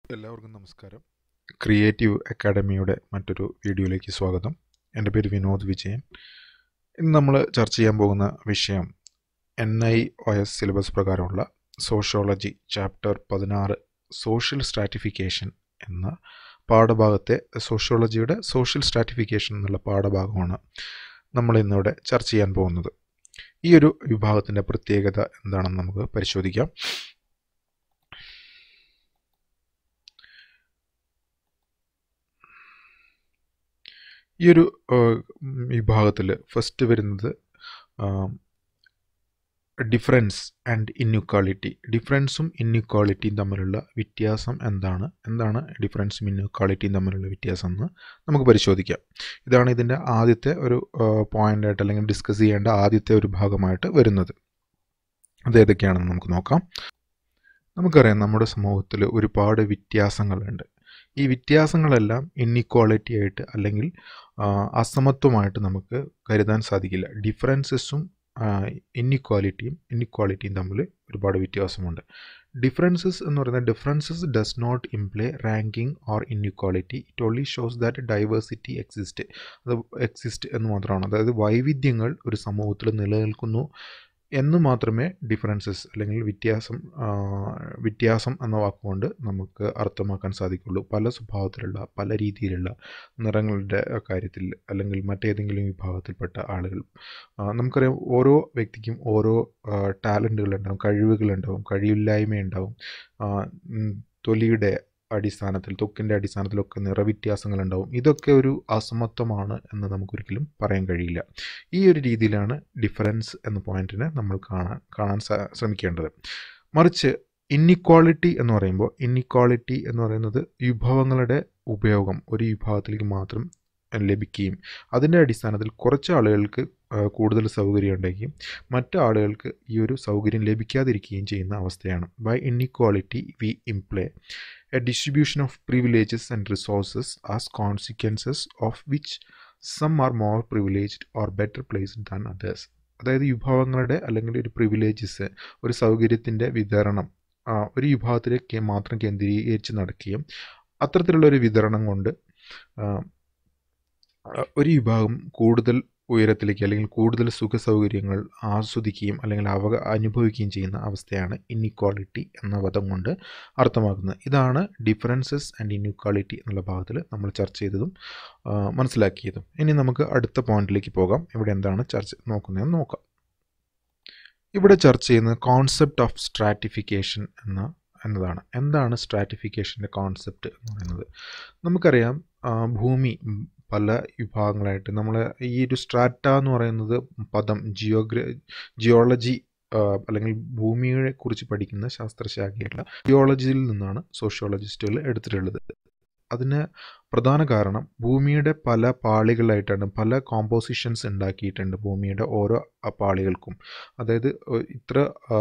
എല്ലാവർക്കും നമസ്കാരം ക്രിയേറ്റീവ് അക്കാഡമിയുടെ മറ്റൊരു വീഡിയോയിലേക്ക് സ്വാഗതം എൻ്റെ പേര് വിനോദ് വിജയൻ ഇന്ന് നമ്മൾ ചർച്ച ചെയ്യാൻ പോകുന്ന വിഷയം N I O S syllabus പ്രകാരമുള്ള സോഷ്യോളജി ചാപ്റ്റർ പതിനാറ് സോഷ്യൽ സ്ട്രാറ്റിഫിക്കേഷൻ എന്ന പാഠഭാഗത്തെ സോഷ്യോളജിയുടെ സോഷ്യൽ സ്ട്രാറ്റിഫിക്കേഷൻ എന്നുള്ള പാഠഭാഗമാണ് നമ്മൾ ഇന്നിവിടെ ചർച്ച ചെയ്യാൻ പോകുന്നത് ഈ ഒരു വിഭാഗത്തിൻ്റെ പ്രത്യേകത എന്താണെന്ന് നമുക്ക് പരിശോധിക്കാം ഈ ഒരു വിഭാഗത്തിൽ ഫസ്റ്റ് വരുന്നത് ഡിഫറൻസ് ആൻഡ് ഇൻഇക്വാളിറ്റി ഡിഫറൻസും ഇൻഇക്വാളിറ്റിയും തമ്മിലുള്ള വ്യത്യാസം എന്താണ് എന്താണ് ഡിഫറൻസും ഇൻഇക്വാളിറ്റിയും തമ്മിലുള്ള വ്യത്യാസം എന്ന് നമുക്ക് പരിശോധിക്കാം ഇതാണ് ഇതിൻ്റെ ആദ്യത്തെ ഒരു പോയിൻ്റായിട്ട് അല്ലെങ്കിൽ ഡിസ്കസ് ചെയ്യേണ്ട ആദ്യത്തെ ഒരു ഭാഗമായിട്ട് വരുന്നത് അത് ഏതൊക്കെയാണെന്ന് നമുക്ക് നോക്കാം നമുക്കറിയാം നമ്മുടെ സമൂഹത്തിൽ ഒരുപാട് വ്യത്യാസങ്ങളുണ്ട് ഈ വ്യത്യാസങ്ങളെല്ലാം ഇൻഇക്വാളിറ്റി ആയിട്ട് അല്ലെങ്കിൽ അസമത്വമായിട്ട് നമുക്ക് കരുതാൻ സാധിക്കില്ല ഡിഫറൻസസും ഇൻഇക്വാലിറ്റിയും ഇൻഇക്വാലിറ്റിയും തമ്മിൽ ഒരുപാട് വ്യത്യാസമുണ്ട് ഡിഫറൻസസ് എന്ന് പറയുന്നത് differences does not imply ranking or inequality it only shows that diversity exist അത് എക്സിസ്റ്റ് എന്ന് മാത്രമാണ് അതായത് വൈവിധ്യങ്ങൾ ഒരു സമൂഹത്തിൽ നിലനിൽക്കുന്നു എന്ന് മാത്രമേ ഡിഫറൻസസ് അല്ലെങ്കിൽ വ്യത്യാസം വ്യത്യാസം എന്ന വാക്കുകൊണ്ട് നമുക്ക് അർത്ഥമാക്കാൻ സാധിക്കുള്ളൂ പല സ്വഭാവത്തിലുള്ള പല രീതിയിലുള്ള നിറങ്ങളുടെ കാര്യത്തിൽ അല്ലെങ്കിൽ മറ്റേതെങ്കിലും വിഭാഗത്തിൽപ്പെട്ട ആളുകൾ നമുക്കറിയാം ഓരോ വ്യക്തിക്കും ഓരോ ടാലൻറ്റുകളുണ്ടാവും കഴിവുകളുണ്ടാവും കഴിവില്ലായ്മയുണ്ടാവും തൊലിയുടെ അടിസ്ഥാനത്തിൽ തൊക്കിൻ്റെ അടിസ്ഥാനത്തിലൊക്കെ നിറവ്യത്യാസങ്ങളുണ്ടാവും ഇതൊക്കെ ഒരു അസമത്വമാണ് എന്ന് നമുക്കൊരിക്കലും പറയാൻ കഴിയില്ല ഈ ഒരു രീതിയിലാണ് ഡിഫറൻസ് എന്ന പോയിന്റിനെ നമ്മൾ കാണാൻ കാണാൻ ശ്രമിക്കേണ്ടത് മറിച്ച് ഇന്നിക്വാളിറ്റി എന്ന് പറയുമ്പോൾ ഇന്നിക്വാളിറ്റി എന്ന് പറയുന്നത് വിഭവങ്ങളുടെ ഉപയോഗം ഒരു വിഭാഗത്തിലേക്ക് മാത്രം ലഭിക്കുകയും അതിൻ്റെ അടിസ്ഥാനത്തിൽ കുറച്ച് ആളുകൾക്ക് കൂടുതൽ സൗകര്യം ഉണ്ടെങ്കിൽ മറ്റു ആളുകൾക്ക് ഈ ഒരു സൗകര്യം ലഭിക്കാതിരിക്കുകയും ചെയ്യുന്ന അവസ്ഥയാണ് by inequality we imply a distribution of privileges and resources as consequences of which some are more privileged or better placed than others അതായത് വിഭവങ്ങളുടെ അല്ലെങ്കിൽ ഒരു പ്രിവിലേജസ് ഒരു സൗകര്യത്തിൻ്റെ വിതരണം ഒരു വിഭാഗത്തിലേക്ക് മാത്രം കേന്ദ്രീകരിച്ച് നടക്കുകയും അത്തരത്തിലുള്ള ഒരു വിതരണം കൊണ്ട് ഒരു വിഭാഗം കൂടുതൽ ഉയരത്തിലേക്ക് അല്ലെങ്കിൽ കൂടുതൽ സുഖ സൗകര്യങ്ങൾ ആസ്വദിക്കുകയും അല്ലെങ്കിൽ അവ അനുഭവിക്കുകയും ചെയ്യുന്ന അവസ്ഥയാണ് ഇന്നിക്വാളിറ്റി എന്ന പദം കൊണ്ട് അർത്ഥമാക്കുന്നത് ഇതാണ് ഡിഫറൻസസ് ആൻഡ് ഇന്നിക്വാളിറ്റി എന്നുള്ള ഭാഗത്തിൽ നമ്മൾ ചർച്ച ചെയ്തതും മനസ്സിലാക്കിയതും ഇനി നമുക്ക് അടുത്ത പോയിന്റിലേക്ക് പോകാം ഇവിടെ എന്താണ് ചർച്ച നോക്കുന്നതെന്ന് നോക്കാം ഇവിടെ ചർച്ച ചെയ്യുന്നത് കോൺസെപ്റ്റ് ഓഫ് സ്ട്രാറ്റിഫിക്കേഷൻ എന്ന എന്നതാണ് എന്താണ് സ്ട്രാറ്റിഫിക്കേഷൻ്റെ കോൺസെപ്റ്റ് എന്ന് പറയുന്നത് നമുക്കറിയാം ഭൂമി പല വിഭാഗങ്ങളായിട്ട് നമ്മൾ ഈ ഒരു സ്ട്രാറ്റ എന്ന് പറയുന്നത് പദം ജിയോഗ്ര ജിയോളജി അല്ലെങ്കിൽ ഭൂമിയെ കുറിച്ച് പഠിക്കുന്ന ശാസ്ത്രശാഖയുള്ള ജിയോളജിയിൽ നിന്നാണ് സോഷ്യോളജിസ്റ്റുകൾ എടുത്തിട്ടുള്ളത് അതിന് പ്രധാന കാരണം ഭൂമിയുടെ പല പാളികളായിട്ടാണ് പല കോമ്പോസിഷൻസ് ഉണ്ടാക്കിയിട്ടുണ്ട് ഭൂമിയുടെ ഓരോ പാളികൾക്കും അതായത് ഇത്ര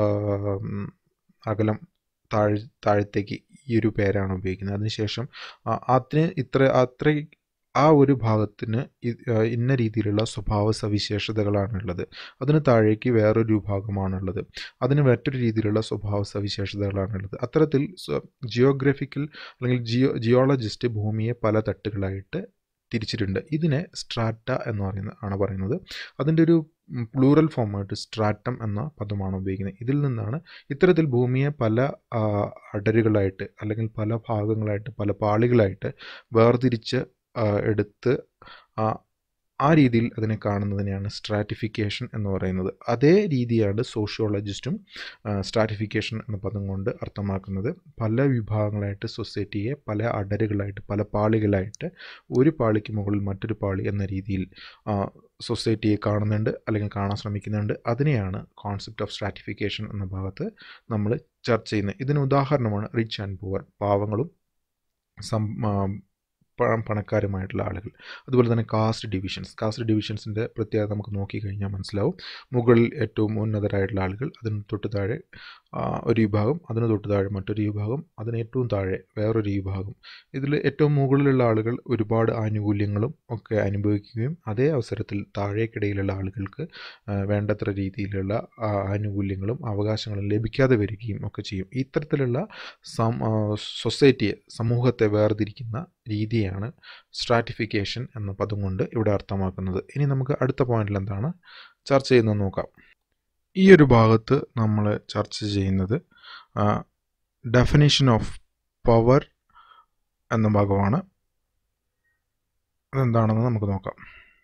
അകലം താഴ് താഴത്തേക്ക് ഈ ഒരു പേരാണ് ഉപയോഗിക്കുന്നത് അതിനുശേഷം അതിന് ഇത്ര അത്ര ആ ഒരു ഭാഗത്തിന് ഇന്ന രീതിയിലുള്ള സ്വഭാവ സവിശേഷതകളാണുള്ളത് അതിന് താഴേക്ക് വേറൊരു വിഭാഗമാണുള്ളത് അതിന് മറ്റൊരു രീതിയിലുള്ള സ്വഭാവ സവിശേഷതകളാണുള്ളത് അത്തരത്തിൽ ജിയോഗ്രഫിക്കൽ അല്ലെങ്കിൽ ജിയോ ജിയോളജിസ്റ്റ് ഭൂമിയെ പല തട്ടുകളായിട്ട് തിരിച്ചിട്ടുണ്ട് ഇതിനെ സ്ട്രാറ്റ എന്ന് പറയുന്ന ആണ് പറയുന്നത് അതിൻ്റെ ഒരു പ്ലൂറൽ ഫോമായിട്ട് സ്ട്രാറ്റം എന്ന പദമാണ് ഉപയോഗിക്കുന്നത് ഇതിൽ നിന്നാണ് ഇത്തരത്തിൽ ഭൂമിയെ പല അടരുകളായിട്ട് അല്ലെങ്കിൽ പല ഭാഗങ്ങളായിട്ട് പല പാളികളായിട്ട് വേർതിരിച്ച് എടുത്ത് ആ രീതിയിൽ അതിനെ കാണുന്നതിനെയാണ് സ്ട്രാറ്റിഫിക്കേഷൻ എന്ന് പറയുന്നത് അതേ രീതിയാണ് സോഷ്യോളജിസ്റ്റും സ്ട്രാറ്റിഫിക്കേഷൻ എന്ന പദം കൊണ്ട് അർത്ഥമാക്കുന്നത് പല വിഭാഗങ്ങളായിട്ട് സൊസൈറ്റിയെ പല അടരുകളായിട്ട് പല പാളികളായിട്ട് ഒരു പാളിക്ക് മുകളിൽ മറ്റൊരു പാളി എന്ന രീതിയിൽ സൊസൈറ്റിയെ കാണുന്നുണ്ട് അല്ലെങ്കിൽ കാണാൻ ശ്രമിക്കുന്നുണ്ട് അതിനെയാണ് കോൺസെപ്റ്റ് ഓഫ് സ്ട്രാറ്റിഫിക്കേഷൻ എന്ന ഭാഗത്ത് നമ്മൾ ചർച്ച ചെയ്യുന്നത് ഇതിന് ഉദാഹരണമാണ് റിച്ച് ആൻഡ് പുവർ പാവങ്ങളും സം പണക്കാരുമായിട്ടുള്ള ആളുകൾ അതുപോലെ തന്നെ കാസ്റ്റ് ഡിവിഷൻസ് കാസ്റ്റ് ഡിവിഷൻസിൻ്റെ പ്രത്യേകത നമുക്ക് നോക്കിക്കഴിഞ്ഞാൽ മനസ്സിലാവും മുകളിൽ ഏറ്റവും ഉന്നതരായിട്ടുള്ള ആളുകൾ അതിന് തൊട്ട് താഴെ ഒരു വിഭാഗം അതിന് തൊട്ട് താഴെ മറ്റൊരു വിഭാഗം അതിന് ഏറ്റവും താഴെ വേറൊരു വിഭാഗം ഇതിൽ ഏറ്റവും മുകളിലുള്ള ആളുകൾ ഒരുപാട് ആനുകൂല്യങ്ങളും ഒക്കെ അനുഭവിക്കുകയും അതേ അവസരത്തിൽ താഴേക്കിടയിലുള്ള ആളുകൾക്ക് വേണ്ടത്ര രീതിയിലുള്ള ആനുകൂല്യങ്ങളും അവകാശങ്ങളും ലഭിക്കാതെ വരികയും ഒക്കെ ചെയ്യും ഇത്തരത്തിലുള്ള സം സൊസൈറ്റിയെ സമൂഹത്തെ വേർതിരിക്കുന്ന രീതിയാണ് സ്ട്രാറ്റിഫിക്കേഷൻ എന്ന പദം കൊണ്ട് ഇവിടെ അർത്ഥമാക്കുന്നത് ഇനി നമുക്ക് അടുത്ത പോയിന്റിൽ എന്താണ് ചർച്ച ചെയ്യുന്നത് നോക്കാം ഈ ഒരു ഭാഗത്ത് നമ്മൾ ചർച്ച ചെയ്യുന്നത് ഡെഫിനേഷൻ ഓഫ് പവർ എന്ന ഭാഗമാണ് അതെന്താണെന്ന് നമുക്ക് നോക്കാം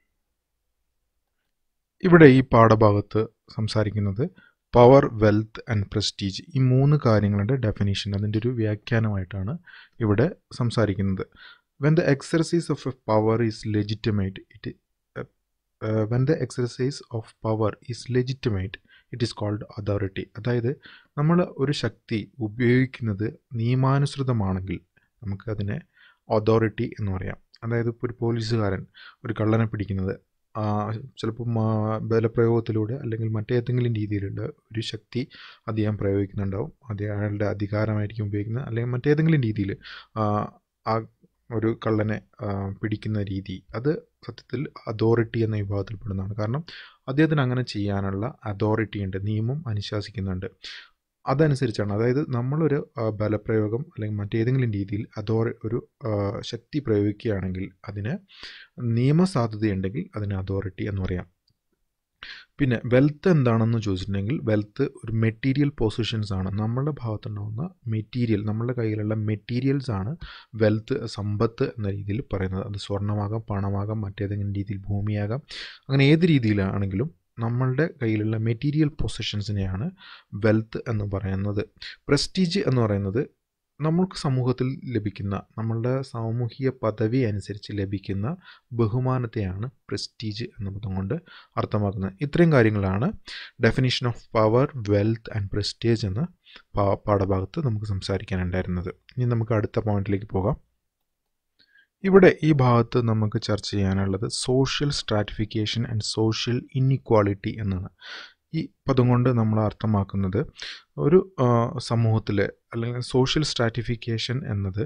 ഇവിടെ ഈ പാഠഭാഗത്ത് സംസാരിക്കുന്നത് പവർ വെൽത്ത് ആൻഡ് പ്രസ്റ്റീജ് ഈ മൂന്ന് കാര്യങ്ങളുടെ ഡെഫിനേഷൻ അതിൻ്റെ ഒരു വ്യാഖ്യാനമായിട്ടാണ് ഇവിടെ സംസാരിക്കുന്നത് when the exercise of a power is legitimate it when the exercise of power is legitimate it is called authority അതായത് നമ്മൾ ഒരു ശക്തി ഉപയോഗിക്കുന്നത് നിയമാനുസൃതമാണെങ്കിൽ നമുക്കതിനെ അതോറിറ്റി എന്ന് പറയാം അതായത് ഇപ്പോൾ ഒരു പോലീസുകാരൻ ഒരു കള്ളനെ പിടിക്കുന്നത് ചിലപ്പം ബലപ്രയോഗത്തിലൂടെ അല്ലെങ്കിൽ മറ്റേതെങ്കിലും രീതിയിലുള്ള ഒരു ശക്തി അദ്ദേഹം പ്രയോഗിക്കുന്നുണ്ടാവും അത് അയാളുടെ അധികാരമായിരിക്കും ഉപയോഗിക്കുന്നത് അല്ലെങ്കിൽ മറ്റേതെങ്കിലും രീതിയിൽ ആ ഒരു കള്ളനെ പിടിക്കുന്ന രീതി അത് സത്യത്തിൽ അതോറിറ്റി എന്ന വിഭാഗത്തിൽപ്പെടുന്നതാണ് കാരണം അദ്ദേഹത്തിന് അങ്ങനെ ചെയ്യാനുള്ള അതോറിറ്റി ഉണ്ട് നിയമം അനുശാസിക്കുന്നുണ്ട് അതനുസരിച്ചാണ് അതായത് നമ്മളൊരു ബലപ്രയോഗം അല്ലെങ്കിൽ മറ്റേതെങ്കിലും രീതിയിൽ അതോ ഒരു ശക്തി പ്രയോഗിക്കുകയാണെങ്കിൽ അതിന് നിയമസാധുതയുണ്ടെങ്കിൽ അതിന് അതോറിറ്റി എന്ന് പറയാം പിന്നെ വെൽത്ത് എന്താണെന്ന് ചോദിച്ചിട്ടുണ്ടെങ്കിൽ വെൽത്ത് ഒരു മെറ്റീരിയൽ പൊസിഷൻസ് ആണ് നമ്മളുടെ ഭാഗത്തുണ്ടാകുന്ന മെറ്റീരിയൽ നമ്മളുടെ കയ്യിലുള്ള മെറ്റീരിയൽസ് ആണ് വെൽത്ത് സമ്പത്ത് എന്ന രീതിയിൽ പറയുന്നത് അത് സ്വർണ്ണമാകാം പണമാകാം മറ്റേതെങ്കിലും രീതിയിൽ ഭൂമിയാകാം അങ്ങനെ ഏത് രീതിയിലാണെങ്കിലും നമ്മളുടെ കയ്യിലുള്ള മെറ്റീരിയൽ പൊസിഷൻസിനെയാണ് വെൽത്ത് എന്ന് പറയുന്നത് പ്രസ്റ്റീജ് എന്ന് പറയുന്നത് നമ്മൾക്ക് സമൂഹത്തിൽ ലഭിക്കുന്ന നമ്മളുടെ സാമൂഹിക പദവി അനുസരിച്ച് ലഭിക്കുന്ന ബഹുമാനത്തെയാണ് പ്രസ്റ്റീജ് എന്ന പദം കൊണ്ട് അർത്ഥമാക്കുന്നത് ഇത്രയും കാര്യങ്ങളാണ് definition of power wealth and prestige എന്ന പാഠഭാഗത്ത് നമുക്ക് സംസാരിക്കാനുണ്ടായിരുന്നത് ഇനി നമുക്ക് അടുത്ത പോയിന്റിലേക്ക് പോകാം ഇവിടെ ഈ ഭാഗത്ത് നമുക്ക് ചർച്ച ചെയ്യാനുള്ളത് social stratification and social inequality എന്നാണ് ഈ പദം കൊണ്ട് നമ്മൾ അർത്ഥമാക്കുന്നത് ഒരു സമൂഹത്തിലെ അല്ലെങ്കിൽ സോഷ്യൽ സ്ട്രാറ്റിഫിക്കേഷൻ എന്നത്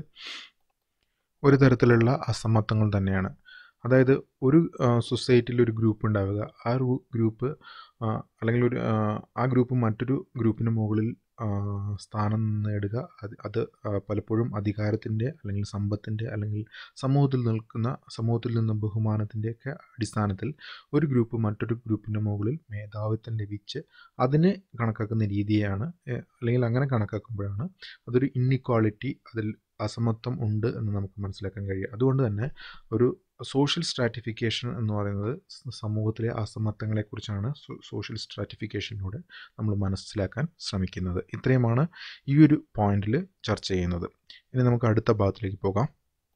ഒരു തരത്തിലുള്ള അസമത്വങ്ങൾ തന്നെയാണ് അതായത് ഒരു സൊസൈറ്റിയിൽ ഒരു ഗ്രൂപ്പ് ഉണ്ടാവുക ആ ഒരു ഗ്രൂപ്പ് അല്ലെങ്കിൽ ഒരു ആ ഗ്രൂപ്പ് മറ്റൊരു ഗ്രൂപ്പിന് മുകളിൽ സ്ഥാനം നേടുക അത് അത് പലപ്പോഴും അധികാരത്തിൻ്റെ അല്ലെങ്കിൽ സമ്പത്തിൻ്റെ അല്ലെങ്കിൽ സമൂഹത്തിൽ നിൽക്കുന്ന സമൂഹത്തിൽ നിന്ന് ബഹുമാനത്തിൻ്റെയൊക്കെ അടിസ്ഥാനത്തിൽ ഒരു ഗ്രൂപ്പ് മറ്റൊരു ഗ്രൂപ്പിൻ്റെ മുകളിൽ മേധാവിത്വം ലഭിച്ച് അതിനെ കണക്കാക്കുന്ന രീതിയാണ് അല്ലെങ്കിൽ അങ്ങനെ കണക്കാക്കുമ്പോഴാണ് അതൊരു ഇന്നിക്വാളിറ്റി അതിൽ അസമത്വം ഉണ്ട് എന്ന് നമുക്ക് മനസ്സിലാക്കാൻ കഴിയും അതുകൊണ്ട് തന്നെ ഒരു സോഷ്യൽ സ്ട്രാറ്റിഫിക്കേഷൻ എന്ന് പറയുന്നത് സമൂഹത്തിലെ അസമത്വങ്ങളെക്കുറിച്ചാണ് സോഷ്യൽ സ്ട്രാറ്റിഫിക്കേഷനിലൂടെ നമ്മൾ മനസ്സിലാക്കാൻ ശ്രമിക്കുന്നത് ഇത്രയുമാണ് ഈ ഒരു പോയിന്റിൽ ചർച്ച ചെയ്യുന്നത് ഇനി നമുക്ക് അടുത്ത ഭാഗത്തിലേക്ക് പോകാം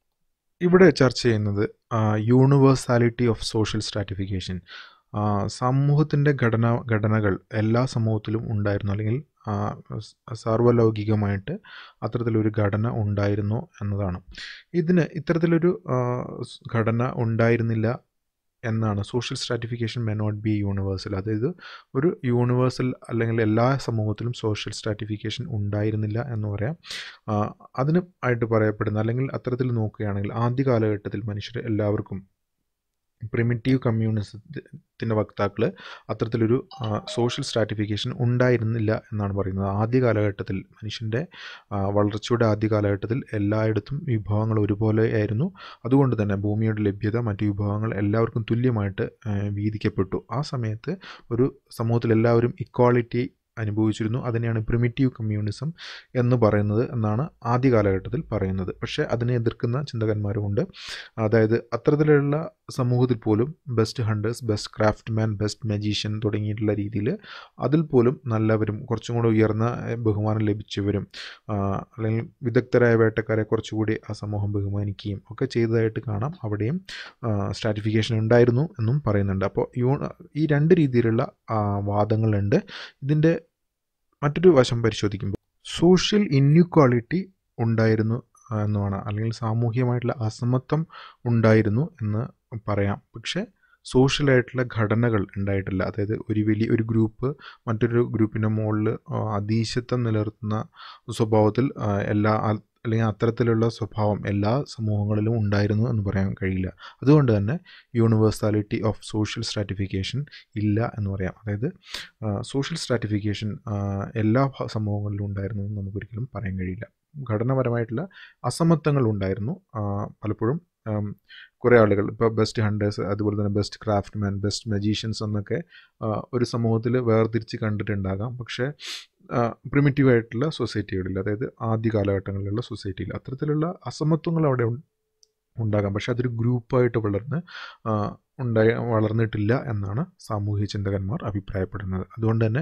ഇവിടെ ചർച്ച ചെയ്യുന്നത് യൂണിവേഴ്സാലിറ്റി ഓഫ് സോഷ്യൽ സ്ട്രാറ്റിഫിക്കേഷൻ സമൂഹത്തിൻ്റെ ഘടന ഘടനകൾ എല്ലാ സമൂഹത്തിലും ഉണ്ടായിരുന്നു അല്ലെങ്കിൽ സാർവലൗകികമായിട്ട് അത്തരത്തിലൊരു ഘടന ഉണ്ടായിരുന്നു എന്നതാണ് ഇതിന് ഇത്തരത്തിലൊരു ഘടന ഉണ്ടായിരുന്നില്ല എന്നാണ് social stratification may not be universal അതായത് ഒരു യൂണിവേഴ്സൽ അല്ലെങ്കിൽ എല്ലാ സമൂഹത്തിലും സോഷ്യൽ സ്ട്രാറ്റിഫിക്കേഷൻ ഉണ്ടായിരുന്നില്ല എന്ന് പറയാം അതിന് ആയിട്ട് പറയപ്പെടുന്ന അല്ലെങ്കിൽ അത്തരത്തിൽ നോക്കുകയാണെങ്കിൽ ആദ്യ കാലഘട്ടത്തിൽ മനുഷ്യർ എല്ലാവർക്കും പ്രിമിറ്റീവ് കമ്മ്യൂണിസത്തിൻ്റെ വക്താക്കൾ അത്തരത്തിലൊരു സോഷ്യൽ സ്ട്രാറ്റിഫിക്കേഷൻ ഉണ്ടായിരുന്നില്ല എന്നാണ് പറയുന്നത് ആദ്യ കാലഘട്ടത്തിൽ മനുഷ്യൻ്റെ വളർച്ചയുടെ ആദ്യ കാലഘട്ടത്തിൽ എല്ലായിടത്തും വിഭവങ്ങൾ ഒരുപോലെ ആയിരുന്നു അതുകൊണ്ട് തന്നെ ഭൂമിയുടെ ലഭ്യത മറ്റു വിഭവങ്ങൾ എല്ലാവർക്കും തുല്യമായിട്ട് വീതിക്കപ്പെട്ടു ആ സമയത്ത് ഒരു സമൂഹത്തിൽ എല്ലാവരും ഇക്വാളിറ്റി അനുഭവിച്ചിരുന്നു അതിനെയാണ് പ്രിമിറ്റീവ് കമ്മ്യൂണിസം എന്ന് പറയുന്നത് എന്നാണ് ആദ്യ കാലഘട്ടത്തിൽ പറയുന്നത് പക്ഷേ അതിനെ എതിർക്കുന്ന ചിന്തകന്മാരുമുണ്ട് അതായത് അത്തരത്തിലുള്ള സമൂഹത്തിൽ പോലും best hunters best craftsman best magician തുടങ്ങിയിട്ടുള്ള രീതിയിൽ അതിൽ പോലും നല്ലവരും കുറച്ചും കൂടെ ഉയർന്ന ബഹുമാനം ലഭിച്ചവരും അല്ലെങ്കിൽ വിദഗ്ധരായ വേട്ടക്കാരെ കുറച്ചുകൂടി ആ സമൂഹം ബഹുമാനിക്കുകയും ഒക്കെ ചെയ്തതായിട്ട് കാണാം അവിടെയും സ്ട്രാറ്റിഫിക്കേഷൻ ഉണ്ടായിരുന്നു എന്നും പറയുന്നുണ്ട് അപ്പോൾ യൂ ഈ രണ്ട് രീതിയിലുള്ള വാദങ്ങളുണ്ട് ഇതിൻ്റെ മറ്റൊരു വശം പരിശോധിക്കുമ്പോൾ സോഷ്യൽ ഇൻഇക്വാളിറ്റി ഉണ്ടായിരുന്നു എന്നുമാണ് അല്ലെങ്കിൽ സാമൂഹികമായിട്ടുള്ള അസമത്വം ഉണ്ടായിരുന്നു എന്ന് പറയാം പക്ഷേ സോഷ്യലായിട്ടുള്ള ഘടനകൾ ഉണ്ടായിട്ടില്ല അതായത് ഒരു വലിയ ഒരു ഗ്രൂപ്പ് മറ്റൊരു ഗ്രൂപ്പിൻ്റെ മുകളിൽ അതീശത്വം നിലനിർത്തുന്ന സ്വഭാവത്തിൽ ആ, എല്ലാ ആ- അല്ലെങ്കിൽ അത്തരത്തിലുള്ള സ്വഭാവം എല്ലാ സമൂഹങ്ങളിലും ഉണ്ടായിരുന്നു എന്ന് പറയാൻ കഴിയില്ല അതുകൊണ്ട് തന്നെ യൂണിവേഴ്സാലിറ്റി ഓഫ് സോഷ്യൽ സ്ട്രാറ്റിഫിക്കേഷൻ ഇല്ല എന്ന് പറയാം അതായത് സോഷ്യൽ സ്ട്രാറ്റിഫിക്കേഷൻ എല്ലാ ഭ- സമൂഹങ്ങളിലും ഉണ്ടായിരുന്നു എന്ന് നമുക്കൊരിക്കലും പറയാൻ കഴിയില്ല ഘടനാപരമായിട്ടുള്ള അസമത്വങ്ങൾ ഉണ്ടായിരുന്നു ആ, പലപ്പോഴും ആം, കുറേ ആളുകൾ ഇപ്പോൾ ബെസ്റ്റ് ഹണ്ടേഴ്സ് അതുപോലെ തന്നെ ബെസ്റ്റ് ക്രാഫ്റ്റ്മാൻ ബെസ്റ്റ് മജീഷ്യൻസ് എന്നൊക്കെ ആ, ഒരു സമൂഹത്തിൽ വേർതിരിച്ച് കണ്ടിട്ടുണ്ടാകാം പക്ഷേ പ്രിമിറ്റീവ് ആയിട്ടുള്ള സൊസൈറ്റികളിൽ അതായത് ആദ്യ കാലഘട്ടങ്ങളിലുള്ള സൊസൈറ്റിയിൽ അത്തരത്തിലുള്ള അസമത്വങ്ങൾ അവിടെ ഉൺ- ഉണ്ടാകാം പക്ഷെ അതൊരു ഗ്രൂപ്പായിട്ട് വളർന്ന് ആ, ഉണ്ടായി വളർന്നിട്ടില്ല എന്നാണ് സാമൂഹിക ചിന്തകന്മാർ അഭിപ്രായപ്പെടുന്നത് അതുകൊണ്ട് തന്നെ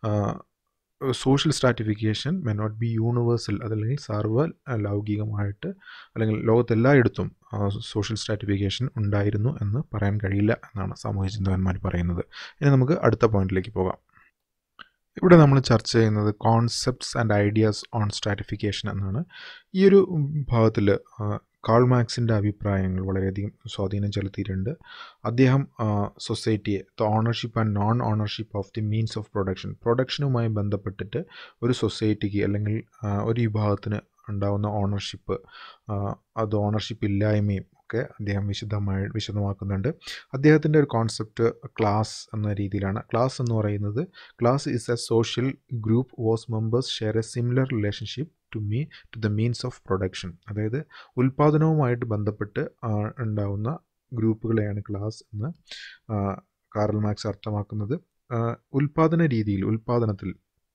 social stratification may not be universal അതല്ലെങ്കിൽ സർവ്വ ലൗകികമായിട്ട് അല്ലെങ്കിൽ ലോകത്തെല്ലായിടത്തും സോഷ്യൽ സ്ട്രാറ്റിഫിക്കേഷൻ ഉണ്ടായിരുന്നു എന്ന് പറയാൻ കഴിയില്ല എന്നാണ് സാമൂഹിക ചിന്തകന്മാർ പറയുന്നത് ഇനി നമുക്ക് അടുത്ത പോയിന്റിലേക്ക് പോകാം ഇവിടെ നമ്മൾ ചർച്ച ചെയ്യുന്നത് concepts and ideas on stratification എന്നാണ് ഈ ഒരു ഭാഗത്തിൽ കാൾ മാക്സിൻ്റെ അഭിപ്രായങ്ങൾ വളരെയധികം സ്വാധീനം ചെലുത്തിയിട്ടുണ്ട് അദ്ദേഹം സൊസൈറ്റിയെ the ownership and non ownership of the means of production പ്രൊഡക്ഷനുമായി ബന്ധപ്പെട്ടിട്ട് ഒരു സൊസൈറ്റിക്ക് അല്ലെങ്കിൽ ആ, ഒരു വിഭാഗത്തിന് ഉണ്ടാവുന്ന ഓണർഷിപ്പ് അത് ഓണർഷിപ്പ് ഇല്ലായ്മയും ഒക്കെ അദ്ദേഹം വിശദമായി വിശദമാക്കുന്നുണ്ട് അദ്ദേഹത്തിൻ്റെ ഒരു കോൺസെപ്റ്റ് ക്ലാസ് എന്ന രീതിയിലാണ് ക്ലാസ് എന്ന് പറയുന്നത് class is a social group whose members share a similar relationship to me to the means of production അതായത് ഉൽപ്പാദനവുമായിട്ട് ബന്ധപ്പെട്ട് ആ, ഉണ്ടാവുന്ന ഗ്രൂപ്പുകളെയാണ് ക്ലാസ് എന്ന് ആ, കാറൽ മാർക്സ് അർത്ഥമാക്കുന്നത് ആ, ഉൽപ്പാദന രീതിയിൽ ഉൽപ്പാദനത്തിൽ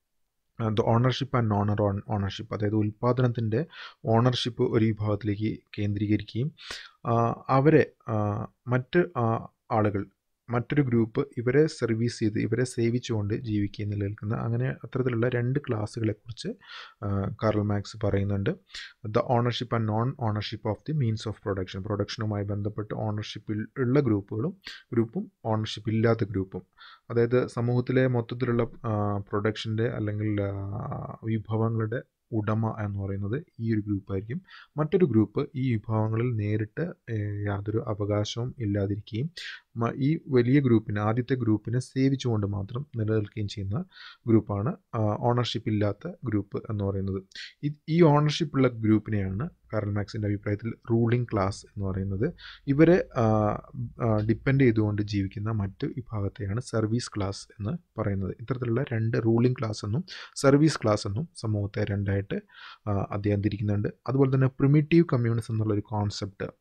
the ownership and non own ownership അതായത് ഉൽപ്പാദനത്തിൻ്റെ ഓണർഷിപ്പ് ഒരു വിഭാഗത്തിലേക്ക് കേന്ദ്രീകരിക്കുകയും ആ, അവരെ ആ, മറ്റ് ആ, ആളുകൾ മറ്റൊരു ഗ്രൂപ്പ് ഇവരെ സർവീസ് ചെയ്ത് ഇവരെ സേവിച്ചുകൊണ്ട് ജീവിക്കുകയും നിലനിൽക്കുന്ന അങ്ങനെ അത്തരത്തിലുള്ള രണ്ട് ക്ലാസ്സുകളെക്കുറിച്ച് കാർൽ മാക്സ് പറയുന്നുണ്ട് the ownership and non ownership of the means of production പ്രൊഡക്ഷനുമായി ബന്ധപ്പെട്ട് ഓണർഷിപ്പിൽ ഉള്ള ഗ്രൂപ്പുകളും ഗ്രൂപ്പും ഓണർഷിപ്പ് ഇല്ലാത്ത ഗ്രൂപ്പും അതായത് സമൂഹത്തിലെ മൊത്തത്തിലുള്ള പ്രൊഡക്ഷൻ്റെ അല്ലെങ്കിൽ ആ, വിഭവങ്ങളുടെ ഉടമ എന്ന് പറയുന്നത് ഈ ഒരു ഗ്രൂപ്പായിരിക്കും മറ്റൊരു ഗ്രൂപ്പ് ഈ വിഭവങ്ങളിൽ നേരിട്ട് ഏഹ്, യാതൊരു അവകാശവും ഇല്ലാതിരിക്കുകയും മ- ഈ വലിയ ഗ്രൂപ്പിനെ ആദ്യത്തെ ഗ്രൂപ്പിനെ സേവിച്ചുകൊണ്ട് മാത്രം നിലനിൽക്കുകയും ചെയ്യുന്ന ഗ്രൂപ്പാണ് ഓണർഷിപ്പ് ഇല്ലാത്ത ഗ്രൂപ്പ് എന്ന് പറയുന്നത് ഈ- ഈ ഓണർഷിപ്പ് ഉള്ള ഗ്രൂപ്പിനെയാണ് കാരൽ മാക്സിൻ്റെ അഭിപ്രായത്തിൽ റൂളിംഗ് ക്ലാസ് എന്ന് പറയുന്നത് ഇവരെ ഡിപ്പെൻഡ് ചെയ്തുകൊണ്ട് ജീവിക്കുന്ന മറ്റു വിഭാഗത്തെയാണ് സർവീസ് ക്ലാസ് എന്ന് പറയുന്നത് ഇത്തരത്തിലുള്ള രണ്ട് റൂളിംഗ് ക്ലാസ് എന്നും സർവീസ് ക്ലാസ് എന്നും സമൂഹത്തെ രണ്ടായിട്ട് ആ, അദ്ദേഹം തിരിക്കുന്നുണ്ട് അതുപോലെ തന്നെ പ്രിമിറ്റീവ് കമ്മ്യൂണിസം എന്നുള്ളൊരു കോൺസെപ്റ്റ്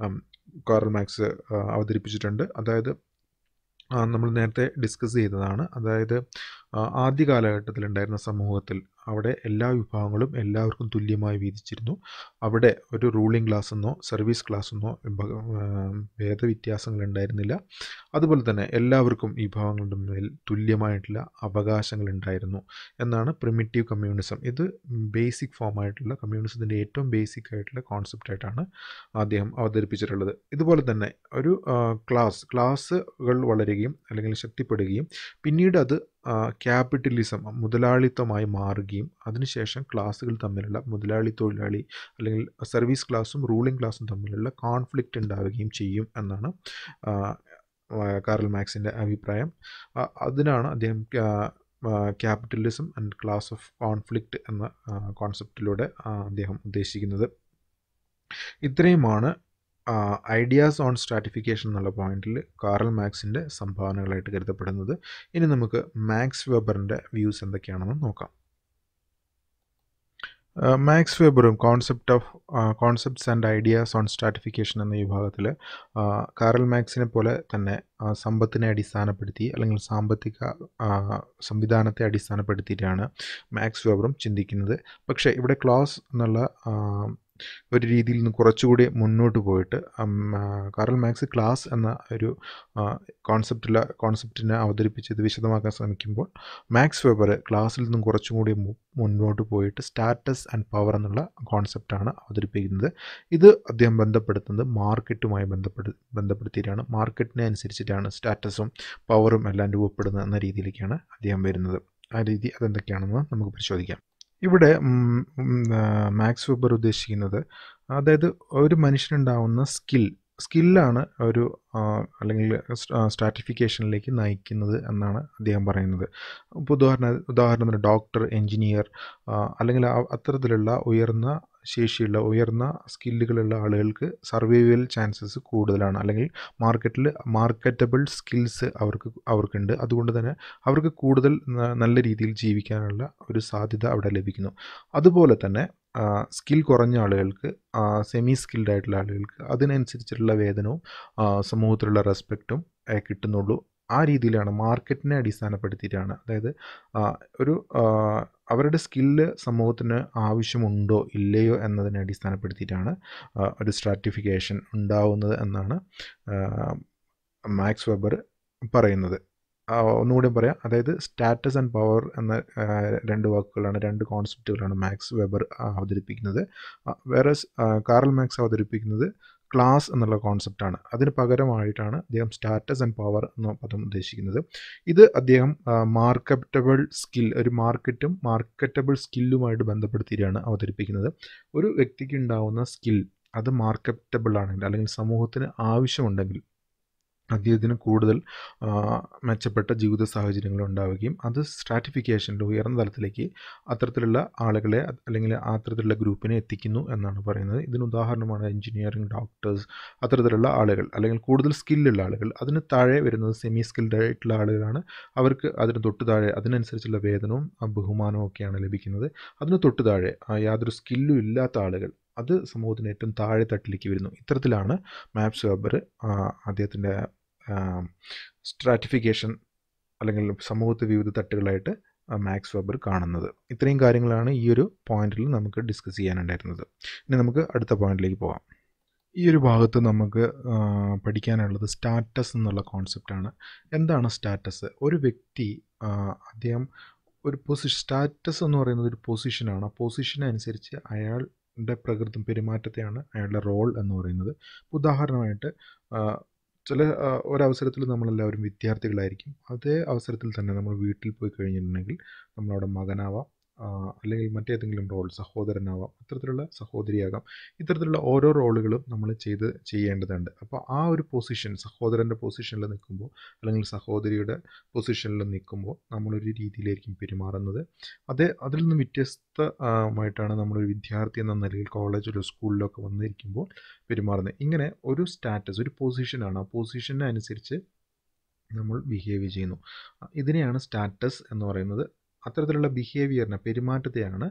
കാറൽ മാക്സ് ആ, അവതരിപ്പിച്ചിട്ടുണ്ട് അതായത് ആ, നമ്മൾ നേരത്തെ ഡിസ്കസ് ചെയ്തതാണ് അതായത് ആ, ആദ്യ കാലഘട്ടത്തിലുണ്ടായിരുന്ന സമൂഹത്തിൽ അവിടെ എല്ലാ വിഭാഗങ്ങളും എല്ലാവർക്കും തുല്യമായി വീതിച്ചിരുന്നു അവിടെ ഒരു റൂളിംഗ് ക്ലാസ് എന്നോ സർവീസ് ക്ലാസ് എന്നോ വിഭ- ആ, ഭേദവ്യത്യാസങ്ങൾ ഉണ്ടായിരുന്നില്ല അതുപോലെ തന്നെ എല്ലാവർക്കും വിഭാഗങ്ങളുടെ മേൽ തുല്യമായിട്ടുള്ള അവകാശങ്ങൾ ഉണ്ടായിരുന്നു എന്നാണ് പ്രിമിറ്റീവ് കമ്മ്യൂണിസം ഇത് ബേസിക് ഫോമായിട്ടുള്ള കമ്മ്യൂണിസത്തിൻ്റെ ഏറ്റവും ബേസിക് ആയിട്ടുള്ള കോൺസെപ്റ്റായിട്ടാണ് അദ്ദേഹം അവതരിപ്പിച്ചിട്ടുള്ളത് ഇതുപോലെ തന്നെ ഒരു ക്ലാസ് ക്ലാസ്സുകൾ വളരുകയും അല്ലെങ്കിൽ ശക്തിപ്പെടുകയും പിന്നീട് അത് ക്യാപിറ്റലിസം മുതലാളിത്തമായി മാറുകയും അതിനുശേഷം ക്ലാസ്സുകൾ തമ്മിലുള്ള മുതലാളി തൊഴിലാളി അല്ലെങ്കിൽ സർവീസ് ക്ലാസ്സും റൂളിംഗ് ക്ലാസ്സും തമ്മിലുള്ള കോൺഫ്ലിക്റ്റ് ഉണ്ടാവുകയും ചെയ്യും എന്നാണ് ആ, ആ, കാറൽ മാക്സിൻ്റെ അഭിപ്രായം ആ, അതിനാണ് അദ്ദേഹം capitalism and class of conflict എന്ന കോൺസെപ്റ്റിലൂടെ അദ്ദേഹം ഉദ്ദേശിക്കുന്നത് ഇത്രയുമാണ് ഐഡിയാസ് ഓൺ സ്ട്രാറ്റിഫിക്കേഷൻ എന്നുള്ള പോയിന്റിൽ കാറൽ മാക്സിൻ്റെ സംഭാവനകളായിട്ട് കരുതപ്പെടുന്നത് ഇനി നമുക്ക് മാക്സ് വെബറിൻ്റെ വ്യൂസ് എന്തൊക്കെയാണെന്ന് നോക്കാം മാക്സ് വെബറും concept of concepts and ideas on stratification എന്ന വിഭാഗത്തിൽ കാറൽ മാക്സിനെ പോലെ തന്നെ ആ, സമ്പത്തിനെ അടിസ്ഥാനപ്പെടുത്തി അല്ലെങ്കിൽ സാമ്പത്തിക ആ, സംവിധാനത്തെ അടിസ്ഥാനപ്പെടുത്തിയിട്ടാണ് മാക്സ് വെബറും ചിന്തിക്കുന്നത് പക്ഷേ ഇവിടെ ക്ലാസ് എന്നുള്ള ആ, ഒരു രീതിയിൽ നിന്ന് കുറച്ചുകൂടി മുന്നോട്ട് പോയിട്ട് ഉം, ആ, കാറൽ മാക്സ് ക്ലാസ് എന്ന ഒരു കോൺസെപ്റ്റുള്ള കോൺസെപ്റ്റിനെ അവതരിപ്പിച്ചത് വിശദമാക്കാൻ ശ്രമിക്കുമ്പോൾ മാക്സ് വെബർ ക്ലാസ്സിൽ നിന്നും കുറച്ചും കൂടി മു- മുന്നോട്ട് പോയിട്ട് സ്റ്റാറ്റസ് ആൻഡ് പവർ എന്നുള്ള കോൺസെപ്റ്റാണ് അവതരിപ്പിക്കുന്നത് ഇത് അദ്ദേഹം ബന്ധപ്പെടുത്തുന്നത് മാർക്കറ്റുമായി ബന്ധപ്പെടു ബന്ധപ്പെടുത്തിയിട്ടാണ് മാർക്കറ്റിനെ അനുസരിച്ചിട്ടാണ് സ്റ്റാറ്റസും പവറും എല്ലാം രൂപപ്പെടുന്നത് എന്ന രീതിയിലേക്കാണ് അദ്ദേഹം വരുന്നത് ആ രീതി അതെന്തൊക്കെയാണെന്ന് നമുക്ക് പരിശോധിക്കാം ഇവിടെ ഉം, ഉം, ആ, മാക്സ് വെബർ ഉദ്ദേശിക്കുന്നത് അതായത് ഒരു മനുഷ്യനുണ്ടാവുന്ന സ്കിൽ സ്കില്ലാണ് ഒരു അല്ലെങ്കിൽ സ്ട്രാറ്റിഫിക്കേഷനിലേക്ക് നയിക്കുന്നത് എന്നാണ് അദ്ദേഹം പറയുന്നത് ഇപ്പോൾ ഉദാഹരണ ഉദാഹരണത്തിന് ഡോക്ടർ എൻജിനീയർ അല്ലെങ്കിൽ അത്തരത്തിലുള്ള ഉയർന്ന ശേഷിയുള്ള ഉയർന്ന സ്കില്ലുകളുള്ള ആളുകൾക്ക് സർവൈവൽ ചാൻസസ് കൂടുതലാണ് അല്ലെങ്കിൽ മാർക്കറ്റിൽ മാർക്കറ്റബിൾ സ്കിൽസ് അവർക്ക് അവർക്കുണ്ട് അതുകൊണ്ട് തന്നെ അവർക്ക് കൂടുതൽ നല്ല രീതിയിൽ ജീവിക്കാനുള്ള ഒരു സാധ്യത അവിടെ ലഭിക്കുന്നു അതുപോലെ തന്നെ സ്കിൽ കുറഞ്ഞ ആളുകൾക്ക് സെമി സ്കിൽഡ് ആയിട്ടുള്ള ആളുകൾക്ക് അതിനനുസരിച്ചുള്ള വേതനവും സമൂഹത്തിലുള്ള റെസ്പെക്റ്റും കിട്ടുന്നുള്ളൂ ആ രീതിയിലാണ് മാർക്കറ്റിനെ അടിസ്ഥാനപ്പെടുത്തിയിട്ടാണ് അതായത് ഒരു അവരുടെ സ്കില്ല് സമൂഹത്തിന് ആവശ്യമുണ്ടോ ഇല്ലയോ എന്നതിനെ അടിസ്ഥാനപ്പെടുത്തിയിട്ടാണ് ഒരു സ്ട്രാറ്റിഫിക്കേഷൻ ഉണ്ടാവുന്നത് എന്നാണ് മാക്സ് വെബർ പറയുന്നത് ഒന്നുകൂടി പറയാം അതായത് സ്റ്റാറ്റസ് ആൻഡ് പവർ എന്ന രണ്ട് വാക്കുകളാണ് രണ്ട് കോൺസെപ്റ്റുകളാണ് മാക്സ് വെബർ അവതരിപ്പിക്കുന്നത് വേറെ കാറൽ മാക്സ് അവതരിപ്പിക്കുന്നത് ക്ലാസ് എന്നുള്ള കോൺസെപ്റ്റാണ് അതിന് പകരമായിട്ടാണ് അദ്ദേഹം സ്റ്റാറ്റസ് ആൻഡ് പവർ എന്ന പദം ഉദ്ദേശിക്കുന്നത് ഇത് അദ്ദേഹം മാർക്കറ്റബിൾ സ്കിൽ ഒരു മാർക്കറ്റും മാർക്കറ്റബിൾ സ്കില്ലുമായിട്ട് ബന്ധപ്പെടുത്തിയാണ് അവതരിപ്പിക്കുന്നത് ഒരു വ്യക്തിക്ക് ഉണ്ടാവുന്ന സ്കിൽ അത് മാർക്കറ്റബിൾ ആണെങ്കിൽ അല്ലെങ്കിൽ സമൂഹത്തിന് ആവശ്യമുണ്ടെങ്കിൽ അദ്ദേഹത്തിന് കൂടുതൽ മെച്ചപ്പെട്ട ജീവിത സാഹചര്യങ്ങൾ ഉണ്ടാവുകയും അത് സ്ട്രാറ്റിഫിക്കേഷൻ്റെ ഉയർന്ന തലത്തിലേക്ക് അത്തരത്തിലുള്ള ആളുകളെ അല്ലെങ്കിൽ അത്തരത്തിലുള്ള ഗ്രൂപ്പിനെ എത്തിക്കുന്നു എന്നാണ് പറയുന്നത് ഇതിന് ഉദാഹരണമാണ് എഞ്ചിനീയറിംഗ് ഡോക്ടേഴ്സ് അത്തരത്തിലുള്ള ആളുകൾ അല്ലെങ്കിൽ കൂടുതൽ സ്കില്ലുള്ള ആളുകൾ അതിന് താഴെ വരുന്നത് സെമി സ്കിൽഡ് ആയിട്ടുള്ള ആളുകളാണ് അവർക്ക് അതിന് തൊട്ട് താഴെ അതിനനുസരിച്ചുള്ള വേതനവും ബഹുമാനവും ഒക്കെയാണ് ലഭിക്കുന്നത് അതിന് തൊട്ട് താഴെ യാതൊരു സ്കില്ലും ഇല്ലാത്ത ആളുകൾ അത് സമൂഹത്തിന് ഏറ്റവും താഴെ തട്ടിലേക്ക് വരുന്നു ഇത്തരത്തിലാണ് മാപ്സ് വെബർ അദ്ദേഹത്തിൻ്റെ സ്ട്രാറ്റിഫിക്കേഷൻ അല്ലെങ്കിൽ സമൂഹത്തെ വിവിധ തട്ടുകളായിട്ട് മാക്സ് വെബർ കാണുന്നത് ഇത്രയും കാര്യങ്ങളാണ് ഈ ഒരു പോയിന്റിൽ നമുക്ക് ഡിസ്കസ് ചെയ്യാനുണ്ടായിരുന്നത് ഇനി നമുക്ക് അടുത്ത പോയിന്റിലേക്ക് പോകാം ഈ ഒരു ഭാഗത്ത് നമുക്ക് പഠിക്കാനുള്ളത് സ്റ്റാറ്റസ് എന്നുള്ള കോൺസെപ്റ്റാണ് എന്താണ് സ്റ്റാറ്റസ് ഒരു വ്യക്തി അദ്ദേഹം ഒരു പൊസിഷൻ സ്റ്റാറ്റസ് എന്ന് പറയുന്നത് ഒരു പൊസിഷനാണ് ആ പൊസിഷനനുസരിച്ച് അയാളുടെ പ്രകൃതം പെരുമാറ്റത്തെയാണ് അയാളുടെ റോൾ എന്ന് പറയുന്നത് ഉദാഹരണമായിട്ട് ചില ഒരവസരത്തിൽ നമ്മളെല്ലാവരും വിദ്യാർത്ഥികളായിരിക്കും അതേ അവസരത്തിൽ തന്നെ നമ്മൾ വീട്ടിൽ പോയി കഴിഞ്ഞിട്ടുണ്ടെങ്കിൽ നമ്മളവിടെ മകനാവാം അല്ലെങ്കിൽ മറ്റേതെങ്കിലും റോൾ സഹോദരനാവാം അത്തരത്തിലുള്ള സഹോദരിയാകാം ഇത്തരത്തിലുള്ള ഓരോ റോളുകളും നമ്മൾ ചെയ്ത് ചെയ്യേണ്ടതുണ്ട് അപ്പോൾ ആ ഒരു പൊസിഷൻ സഹോദരൻ്റെ പൊസിഷനിൽ നിൽക്കുമ്പോൾ അല്ലെങ്കിൽ സഹോദരിയുടെ പൊസിഷനിൽ നിൽക്കുമ്പോൾ നമ്മളൊരു രീതിയിലായിരിക്കും പെരുമാറുന്നത് അതേ അതിൽ നിന്ന് വ്യത്യസ്തമായിട്ടാണ് നമ്മളൊരു വിദ്യാർത്ഥി എന്ന നിലയിൽ കോളേജിലോ സ്കൂളിലൊക്കെ വന്നിരിക്കുമ്പോൾ പെരുമാറുന്നത് ഇങ്ങനെ ഒരു സ്റ്റാറ്റസ് ഒരു പൊസിഷനാണ് ആ പൊസിഷനനുസരിച്ച് നമ്മൾ ബിഹേവ് ചെയ്യുന്നു ഇതിനെയാണ് സ്റ്റാറ്റസ് എന്ന് പറയുന്നത് അത്തരത്തിലുള്ള ബിഹേവിയറിനെ പെരുമാറ്റത്തെയാണ്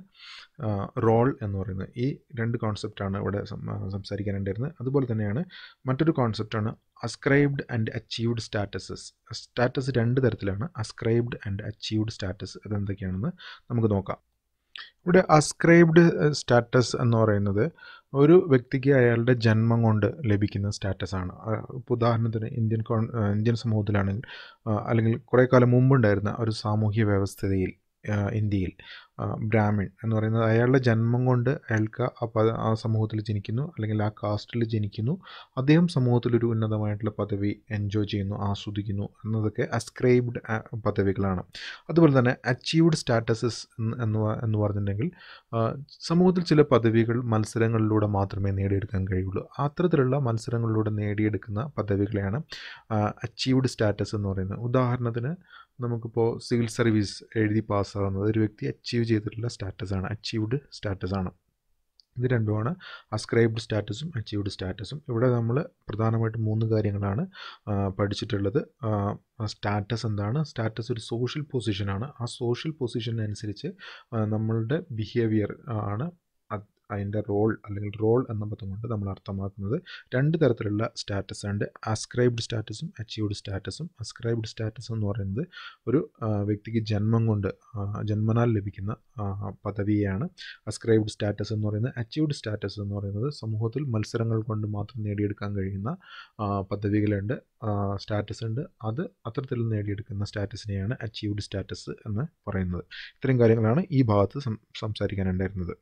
റോൾ എന്ന് പറയുന്നത് ഈ രണ്ട് കോൺസെപ്റ്റാണ് ഇവിടെ സംസാരിക്കാനുണ്ടായിരുന്നത് അതുപോലെ തന്നെയാണ് മറ്റൊരു കോൺസെപ്റ്റാണ് ascribed and achieved statuses status രണ്ട് തരത്തിലാണ് അസ്ക്രൈബ്ഡ് ആൻഡ് അച്ചീവ്ഡ് സ്റ്റാറ്റസ് അതെന്തൊക്കെയാണെന്ന് നമുക്ക് നോക്കാം ഇവിടെ അസ്ക്രൈബ്ഡ് സ്റ്റാറ്റസ് എന്ന് പറയുന്നത് ഒരു വ്യക്തിക്ക് അയാളുടെ ജന്മം കൊണ്ട് ലഭിക്കുന്ന സ്റ്റാറ്റസ് ആണ് ഇപ്പോൾ ഉദാഹരണത്തിന് ഇന്ത്യൻ കോൺ ഇന്ത്യൻ സമൂഹത്തിലാണെങ്കിൽ അല്ലെങ്കിൽ കുറേ കാലം മുമ്പുണ്ടായിരുന്ന ഒരു സാമൂഹ്യ വ്യവസ്ഥതയിൽ ഇന്ത്യയിൽ ബ്രാഹ്മിൺ എന്ന് പറയുന്നത് അയാളുടെ ജന്മം കൊണ്ട് അയാൾക്ക് ആ പ ആ സമൂഹത്തിൽ ജനിക്കുന്നു അല്ലെങ്കിൽ ആ കാസ്റ്റിൽ ജനിക്കുന്നു അദ്ദേഹം സമൂഹത്തിലൊരു ഉന്നതമായിട്ടുള്ള പദവി എൻജോയ് ചെയ്യുന്നു ആസ്വദിക്കുന്നു എന്നതൊക്കെ അസ്ക്രൈബ്ഡ് പദവികളാണ് അതുപോലെ തന്നെ അച്ചീവ്ഡ് സ്റ്റാറ്റസസ് എന്ന് എന്ന് പറഞ്ഞിട്ടുണ്ടെങ്കിൽ സമൂഹത്തിൽ ചില പദവികൾ മത്സരങ്ങളിലൂടെ മാത്രമേ നേടിയെടുക്കാൻ കഴിയുള്ളൂ അത്തരത്തിലുള്ള മത്സരങ്ങളിലൂടെ നേടിയെടുക്കുന്ന പദവികളെയാണ് അച്ചീവ്ഡ് സ്റ്റാറ്റസ് എന്ന് പറയുന്നത് ഉദാഹരണത്തിന് നമുക്കിപ്പോൾ സിവിൽ സർവീസ് എഴുതി പാസ്സാകുന്നത് ഒരു വ്യക്തി അച്ചീവ് ചെയ്തിട്ടുള്ള സ്റ്റാറ്റസ് ആണ് അച്ചീവ്ഡ് സ്റ്റാറ്റസ് ആണ് ഇത് രണ്ടുമാണ് അസ്ക്രൈബ്ഡ് സ്റ്റാറ്റസും അച്ചീവ്ഡ് സ്റ്റാറ്റസും ഇവിടെ നമ്മൾ പ്രധാനമായിട്ടും മൂന്ന് കാര്യങ്ങളാണ് പഠിച്ചിട്ടുള്ളത് സ്റ്റാറ്റസ് എന്താണ് സ്റ്റാറ്റസ് ഒരു സോഷ്യൽ പൊസിഷനാണ് ആ സോഷ്യൽ പൊസിഷനനുസരിച്ച് നമ്മളുടെ ബിഹേവിയർ ആണ് അതിൻ്റെ റോൾ അല്ലെങ്കിൽ റോൾ എന്ന പദം കൊണ്ട് നമ്മൾ അർത്ഥമാക്കുന്നത് രണ്ട് തരത്തിലുള്ള സ്റ്റാറ്റസ് ഉണ്ട് അസ്ക്രൈബ്ഡ് സ്റ്റാറ്റസും അച്ചീവ്ഡ് സ്റ്റാറ്റസും അസ്ക്രൈബ്ഡ് സ്റ്റാറ്റസ് എന്ന് പറയുന്നത് ഒരു വ്യക്തിക്ക് ജന്മം കൊണ്ട് ജന്മനാൽ ലഭിക്കുന്ന പദവിയാണ് അസ്ക്രൈബ്ഡ് സ്റ്റാറ്റസ് എന്ന് പറയുന്നത് അച്ചീവ്ഡ് സ്റ്റാറ്റസ് എന്ന് പറയുന്നത് സമൂഹത്തിൽ മത്സരങ്ങൾ കൊണ്ട് മാത്രം നേടിയെടുക്കാൻ കഴിയുന്ന പദവികളുണ്ട് സ്റ്റാറ്റസ് ഉണ്ട് അത് അത്തരത്തിൽ നേടിയെടുക്കുന്ന സ്റ്റാറ്റസിനെയാണ് അച്ചീവ്ഡ് സ്റ്റാറ്റസ് എന്ന് പറയുന്നത് ഇത്രയും കാര്യങ്ങളാണ് ഈ ഭാഗത്ത് സംസാരിക്കാനുണ്ടായിരുന്നത്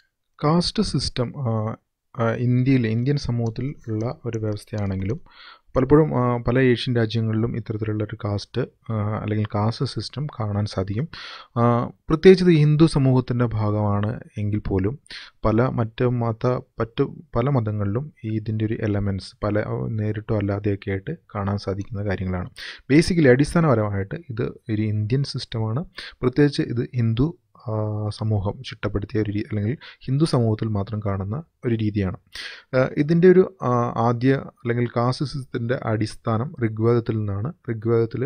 കാസ്റ്റ് സിസ്റ്റം ഇന്ത്യയിൽ ഇന്ത്യൻ സമൂഹത്തിൽ ഉള്ള ഒരു വ്യവസ്ഥയാണെങ്കിലും പലപ്പോഴും ആ, പല ഏഷ്യൻ രാജ്യങ്ങളിലും ഇത്തരത്തിലുള്ള ഒരു കാസ്റ്റ് ആ, അല്ലെങ്കിൽ കാസ്റ്റ് സിസ്റ്റം കാണാൻ സാധിക്കും ആ, പ്രത്യേകിച്ച് ഇത് ഹിന്ദു സമൂഹത്തിൻ്റെ ഭാഗമാണ് എങ്കിൽ പോലും പല മറ്റ് മത മറ്റ് പല മതങ്ങളിലും ഈ ഇതിൻ്റെ ഒരു എലമെൻറ്റ്സ് പല ആ, നേരിട്ടോ അല്ലാതെയൊക്കെ ആയിട്ട് കാണാൻ സാധിക്കുന്ന കാര്യങ്ങളാണ് ബേസിക്കലി അടിസ്ഥാനപരമായിട്ട് ഇത് ഒരു ഇന്ത്യൻ സിസ്റ്റമാണ് പ്രത്യേകിച്ച് ഇത് ഹിന്ദു ആ, സമൂഹം ചിട്ടപ്പെടുത്തിയ ഒരു രീതി അല്ലെങ്കിൽ ഹിന്ദു സമൂഹത്തിൽ മാത്രം കാണുന്ന ഒരു രീതിയാണ് ആ, ഇതിൻ്റെ ഒരു ആ, ആദ്യ അല്ലെങ്കിൽ കാസ്റ്റ് സിസ്റ്റത്തിൻ്റെ അടിസ്ഥാനം ഋഗ്വേദത്തിൽ നിന്നാണ് ഋഗ്വേദത്തിൽ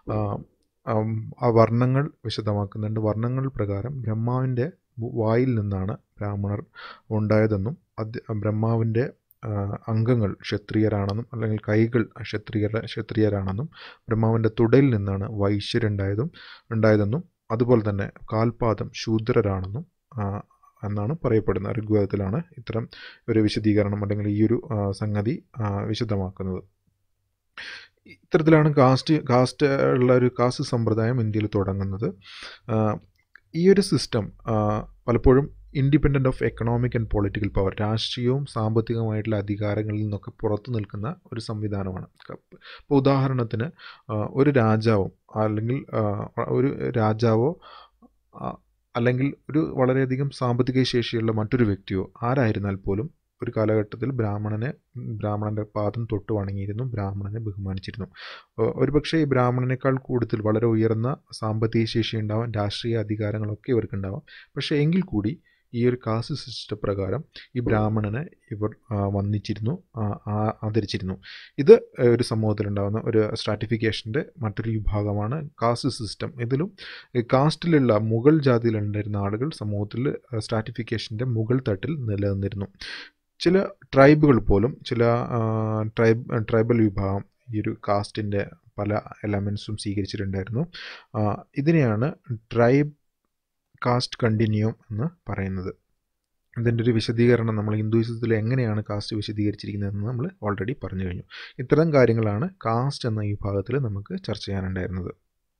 ആ വർണ്ണങ്ങൾ വിശദമാക്കുന്നുണ്ട് വർണ്ണങ്ങൾ പ്രകാരം ബ്രഹ്മാവിൻ്റെ വായിൽ നിന്നാണ് ബ്രാഹ്മണർ ഉണ്ടായതെന്നും അത് ബ്രഹ്മാവിൻ്റെ ആ, അംഗങ്ങൾ ക്ഷത്രിയരാണെന്നും അല്ലെങ്കിൽ കൈകൾ ക്ഷത്രിയർ ക്ഷത്രിയരാണെന്നും ബ്രഹ്മാവിൻ്റെ തുടയിൽ നിന്നാണ് വൈശ്യരുണ്ടായതും ഉണ്ടായതെന്നും അതുപോലെ തന്നെ കാൽപാദം ശൂദ്രരാണെന്നും ആ, എന്നാണ് പറയപ്പെടുന്നത് ഋഗ്വേദത്തിലാണ് ഇത്തരം ഒരു വിശദീകരണം അല്ലെങ്കിൽ ഈ ഒരു ആ, സംഗതി ആ, വിശദമാക്കുന്നത് ഇത്തരത്തിലാണ് കാസ്റ്റ് കാസ്റ്റ് ഉള്ള ഒരു കാസ്റ്റ് സമ്പ്രദായം ഇന്ത്യയിൽ തുടങ്ങുന്നത് ആ, ഈ ഒരു സിസ്റ്റം പലപ്പോഴും independent of economic and political power രാഷ്ട്രീയവും സാമ്പത്തികമായിട്ടുള്ള അധികാരങ്ങളിൽ നിന്നൊക്കെ പുറത്തു നിൽക്കുന്ന ഒരു സംവിധാനമാണ് ഇപ്പോൾ ഉദാഹരണത്തിന് ആ, ഒരു രാജാവും അല്ലെങ്കിൽ ആ, ഒരു രാജാവോ ആ, അല്ലെങ്കിൽ ഒരു വളരെയധികം സാമ്പത്തിക ശേഷിയുള്ള മറ്റൊരു വ്യക്തിയോ ആരായിരുന്നാൽ പോലും ഒരു കാലഘട്ടത്തിൽ ബ്രാഹ്മണനെ ബ്രാഹ്മണൻ്റെ പാദം തൊട്ട് വണങ്ങിയിരുന്നു ബ്രാഹ്മണനെ ബഹുമാനിച്ചിരുന്നു ഒ- ഒരുപക്ഷെ ഈ ബ്രാഹ്മണനേക്കാൾ കൂടുതൽ വളരെ ഉയർന്ന സാമ്പത്തിക ശേഷി ഉണ്ടാവാം രാഷ്ട്രീയ അധികാരങ്ങളൊക്കെ ഇവർക്കുണ്ടാവാം പക്ഷേ എങ്കിൽ കൂടി ഈ ഒരു കാസ്റ്റ് സിസ്റ്റം പ്രകാരം ഈ ബ്രാഹ്മണനെ ഇവർ ആ, വന്ദിച്ചിരുന്നു ആ, ആ- ആദരിച്ചിരുന്നു ഇത് ഒരു സമൂഹത്തിലുണ്ടാകുന്ന ഒരു സ്ട്രാറ്റിഫിക്കേഷൻ്റെ മറ്റൊരു വിഭാഗമാണ് കാസ്റ്റ് സിസ്റ്റം ഇതിലും ഈ കാസ്റ്റിലുള്ള മുകൾ ജാതിയിലുണ്ടായിരുന്ന ആളുകൾ സമൂഹത്തിൽ സ്ട്രാറ്റിഫിക്കേഷൻ്റെ മുകൾ തട്ടിൽ നിലനിന്നിരുന്നു ചില ട്രൈബുകൾ പോലും ചില ആ, ട്രൈബ് ട്രൈബൽ വിഭാഗം ഈ ഒരു കാസ്റ്റിൻ്റെ പല എലമെൻസും സ്വീകരിച്ചിട്ടുണ്ടായിരുന്നു ആ, ഇതിനെയാണ് ട്രൈബ് കാസ്റ്റ് കണ്ടിന്യൂം എന്ന് പറയുന്നത് ഇതിൻ്റെ ഒരു വിശദീകരണം നമ്മൾ ഹിന്ദുയിസത്തിൽ എങ്ങനെയാണ് കാസ്റ്റ് വിശദീകരിച്ചിരിക്കുന്നതെന്ന് നമ്മൾ ഓൾറെഡി പറഞ്ഞു കഴിഞ്ഞു ഇത്തരം കാര്യങ്ങളാണ് കാസ്റ്റ് എന്ന ഈ ഭാഗത്തിൽ നമുക്ക് ചർച്ച ചെയ്യാനുണ്ടായിരുന്നത്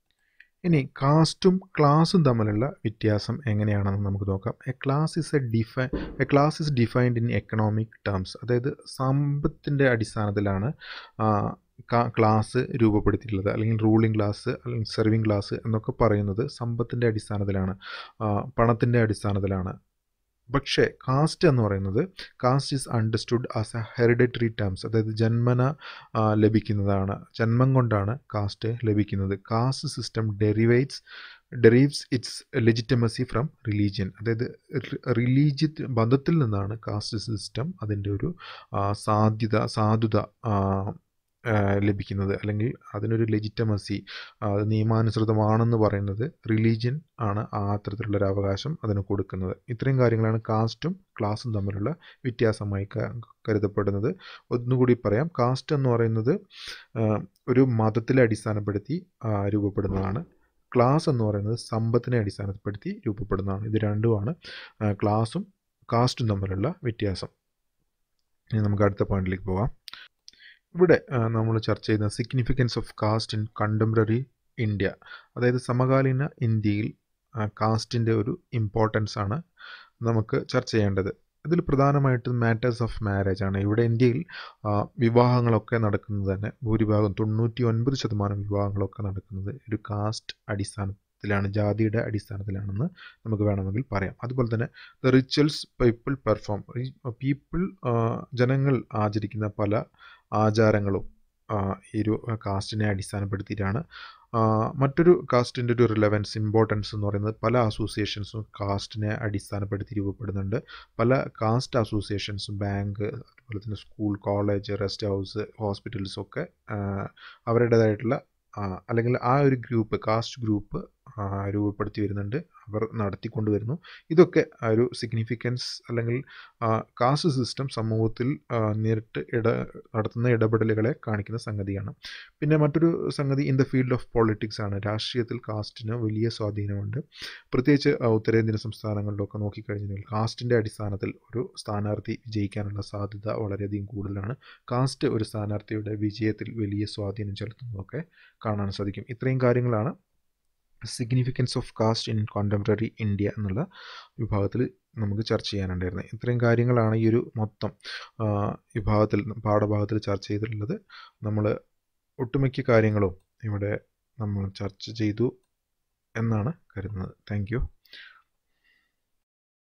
ഇനി കാസ്റ്റും ക്ലാസ്സും തമ്മിലുള്ള വ്യത്യാസം എങ്ങനെയാണെന്ന് നമുക്ക് നോക്കാം a class is a defy a class is defined in economic terms അതായത് സമ്പത്തിൻ്റെ അടിസ്ഥാനത്തിലാണ് ആ, ക- ക്ലാസ് രൂപപ്പെടുത്തിയിട്ടുള്ളത് അല്ലെങ്കിൽ റൂളിംഗ് ക്ലാസ് അല്ലെങ്കിൽ സെർവിങ് ക്ലാസ് എന്നൊക്കെ പറയുന്നത് സമ്പത്തിൻ്റെ അടിസ്ഥാനത്തിലാണ് ആ, പണത്തിൻ്റെ അടിസ്ഥാനത്തിലാണ് പക്ഷേ കാസ്റ്റ് എന്ന് പറയുന്നത് caste is understood as a hereditary terms അതായത് ജന്മന ആ, ലഭിക്കുന്നതാണ് ജന്മം കൊണ്ടാണ് കാസ്റ്റ് ലഭിക്കുന്നത് caste system derivates derives its legitimacy from religion അതായത് റിലീജിയ ബന്ധത്തിൽ നിന്നാണ് കാസ്റ്റ് സിസ്റ്റം അതിൻ്റെ ഒരു ആ, സാധ്യത സാധുത ആ, ആ, ലഭിക്കുന്നത് അല്ലെങ്കിൽ അതിനൊരു ലെജിറ്റമസി അത് നിയമാനുസൃതമാണെന്ന് പറയുന്നത് റിലീജിയൻ ആണ് ആ അത്തരത്തിലുള്ള ഒരു അവകാശം അതിന് കൊടുക്കുന്നത് ഇത്രയും കാര്യങ്ങളാണ് കാസ്റ്റും ക്ലാസ്സും തമ്മിലുള്ള വ്യത്യാസമായി ക- കരുതപ്പെടുന്നത് ഒന്നുകൂടി പറയാം കാസ്റ്റ് എന്ന് പറയുന്നത് ആ, ഒരു മതത്തിലെ അടിസ്ഥാനപ്പെടുത്തി ആ, രൂപപ്പെടുന്നതാണ് ക്ലാസ് എന്ന് പറയുന്നത് സമ്പത്തിനെ അടിസ്ഥാനപ്പെടുത്തി രൂപപ്പെടുന്നതാണ് ഇത് രണ്ടുമാണ് ആ, ക്ലാസ്സും കാസ്റ്റും തമ്മിലുള്ള വ്യത്യാസം ഇനി നമുക്ക് അടുത്ത പോയിന്റിലേക്ക് പോകാം ഇവിടെ നമ്മൾ ചർച്ച ചെയ്യുന്ന significance of caste in contemporary India അതായത് സമകാലീന ഇന്ത്യയിൽ കാസ്റ്റിൻ്റെ ഒരു ഇമ്പോർട്ടൻസ് ആണ് നമുക്ക് ചർച്ച ചെയ്യേണ്ടത് ഇതിൽ പ്രധാനമായിട്ടും മാറ്റേഴ്സ് ഓഫ് മാരേജ് ആണ് ഇവിടെ ഇന്ത്യയിൽ ആ, വിവാഹങ്ങളൊക്കെ നടക്കുന്നത് തന്നെ ഭൂരിഭാഗം തൊണ്ണൂറ്റി ഒൻപത് ശതമാനം വിവാഹങ്ങളൊക്കെ നടക്കുന്നത് ഒരു കാസ്റ്റ് അടിസ്ഥാനത്തിലാണ് ജാതിയുടെ അടിസ്ഥാനത്തിലാണെന്ന് നമുക്ക് വേണമെങ്കിൽ പറയാം അതുപോലെ തന്നെ the rituals people perform people ജനങ്ങൾ ആചരിക്കുന്ന പല ആചാരങ്ങളും ആ, ഈ ഒരു കാസ്റ്റിനെ അടിസ്ഥാനപ്പെടുത്തിയിട്ടാണ് ആ, മറ്റൊരു കാസ്റ്റിൻ്റെ ഒരു റിലവൻസ് ഇമ്പോർട്ടൻസ് എന്ന് പറയുന്നത് പല അസോസിയേഷൻസും കാസ്റ്റിനെ അടിസ്ഥാനപ്പെടുത്തി രൂപപ്പെടുന്നുണ്ട് പല കാസ്റ്റ് അസോസിയേഷൻസും ബാങ്ക് അതുപോലെ തന്നെ school college rest house hospitals ഒക്കെ ആ, അവരുടേതായിട്ടുള്ള ആ, അല്ലെങ്കിൽ ആ ഒരു ഗ്രൂപ്പ് കാസ്റ്റ് ഗ്രൂപ്പ് ആ, രൂപപ്പെടുത്തി വരുന്നുണ്ട് അവർ നടത്തിക്കൊണ്ടുവരുന്നു ഇതൊക്കെ ആ ഒരു സിഗ്നിഫിക്കൻസ് അല്ലെങ്കിൽ കാസ്റ്റ് സിസ്റ്റം സമൂഹത്തിൽ ആ, നേരിട്ട് ഇട നടത്തുന്ന ഇടപെടലുകളെ കാണിക്കുന്ന സംഗതിയാണ് പിന്നെ മറ്റൊരു സംഗതി in the field of politics ആണ് രാഷ്ട്രീയത്തിൽ കാസ്റ്റിന് വലിയ സ്വാധീനമുണ്ട് പ്രത്യേകിച്ച് ആ, ഉത്തരേന്ത്യൻ സംസ്ഥാനങ്ങളിലൊക്കെ നോക്കിക്കഴിഞ്ഞാൽ കാസ്റ്റിൻ്റെ അടിസ്ഥാനത്തിൽ ഒരു സ്ഥാനാർത്ഥി വിജയിക്കാനുള്ള സാധ്യത വളരെയധികം കൂടുതലാണ് കാസ്റ്റ് ഒരു സ്ഥാനാർത്ഥിയുടെ വിജയത്തിൽ വലിയ സ്വാധീനം ചെലുത്തുന്നതൊക്കെ കാണാൻ സാധിക്കും ഇത്രയും കാര്യങ്ങളാണ് significance of caste in contemporary India എന്നുള്ള വിഭാഗത്തിൽ നമുക്ക് ചർച്ച ചെയ്യാനുണ്ടായിരുന്നത് ഇത്രയും കാര്യങ്ങളാണ് ഈ ഒരു മൊത്തം ആ, വിഭാഗത്തിൽ പാഠഭാഗത്തിൽ ചർച്ച ചെയ്തിട്ടുള്ളത് നമ്മൾ ഒട്ടുമിക്ക കാര്യങ്ങളും ഇവിടെ നമ്മൾ ചർച്ച ചെയ്തു എന്നാണ് കരുതുന്നത് താങ്ക് യു